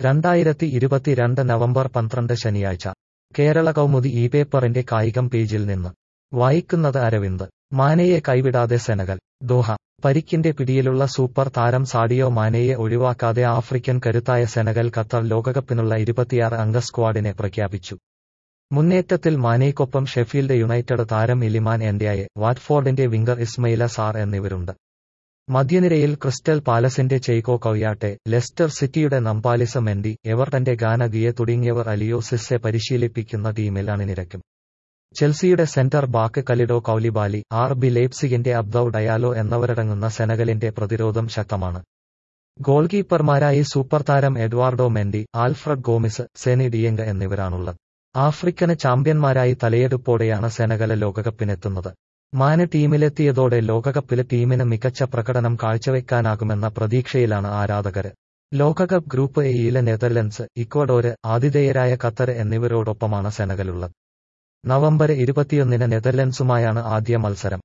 രണ്ടായിരത്തി ഇരുപത്തിരണ്ട് നവംബർ പന്ത്രണ്ട് ശനിയാഴ്ച കേരള കൗമുദി ഈ പേപ്പറിന്റെ കായികം പേജിൽ നിന്ന് വായിക്കുന്നത് അരവിന്ദ് മാനെയെ കൈവിടാതെ സെനഗൽ ദോഹ പരിക്കിന്റെ പിടിയിലുള്ള സൂപ്പർ താരം സാഡിയോ മാനെയെ ഒഴിവാക്കാതെ ആഫ്രിക്കൻ കരുത്തായ സെനഗൽ ഖത്തർ ലോകകപ്പിനുള്ള ഇരുപത്തിയാറ് അംഗ സ്ക്വാഡിനെ പ്രഖ്യാപിച്ചു മുന്നേറ്റത്തിൽ മാനെയ്ക്കൊപ്പം ഷെഫീൽഡ് യുണൈറ്റഡ് താരം ഇലിമാൻ എന്ത്യായെ വാറ്റ്ഫോർഡിന്റെ വിംഗർ ഇസ്മയില സാർ എന്നിവരുണ്ട് മധ്യനിരയിൽ ക്രിസ്റ്റൽ പാലസിന്റെ ചെയ്കോ കൗയാട്ടെ ലെസ്റ്റർ സിറ്റിയുടെ നമ്പാലിസ മെൻഡി എവർട്ടന്റെ ഗാന ഗിയെ തുടങ്ങിയവർ അലിയോ സിസ്സെ പരിശീലിപ്പിക്കുന്ന ടീമിൽ അണിനിരക്കും ചെൽസിയുടെ centre back Kalidou Koulibaly R B ലേപ്സിഗിന്റെ അബ്ദൌ ഡയാലോ എന്നിവരടങ്ങുന്ന സെനഗലിന്റെ പ്രതിരോധം ശക്തമാണ് ഗോൾ കീപ്പർമാരായി സൂപ്പർ താരം Edouard Mendy Alfred Gomis Seny Dieng എന്നിവരാണുള്ളത് ആഫ്രിക്കന് ചാമ്പ്യന്മാരായി തലയെടുപ്പോടെയാണ് സെനഗല ലോകകപ്പിനെത്തുന്നത് മാന് ടീമിലെത്തിയതോടെ ലോകകപ്പില് ടീമിന് മികച്ച പ്രകടനം കാഴ്ചവെക്കാനാകുമെന്ന പ്രതീക്ഷയിലാണ് ആരാധകര് ലോകകപ്പ് ഗ്രൂപ്പ് എയിലെ നെതർലൻഡ്സ് ഇക്വഡോര് ആതിഥേയരായ ഖത്തർ എന്നിവരോടൊപ്പമാണ് സെനഗലുള്ളത് നവംബർ ഇരുപത്തിയൊന്നിന് നെതർലൻഡ്സുമായാണ് ആദ്യ മത്സരം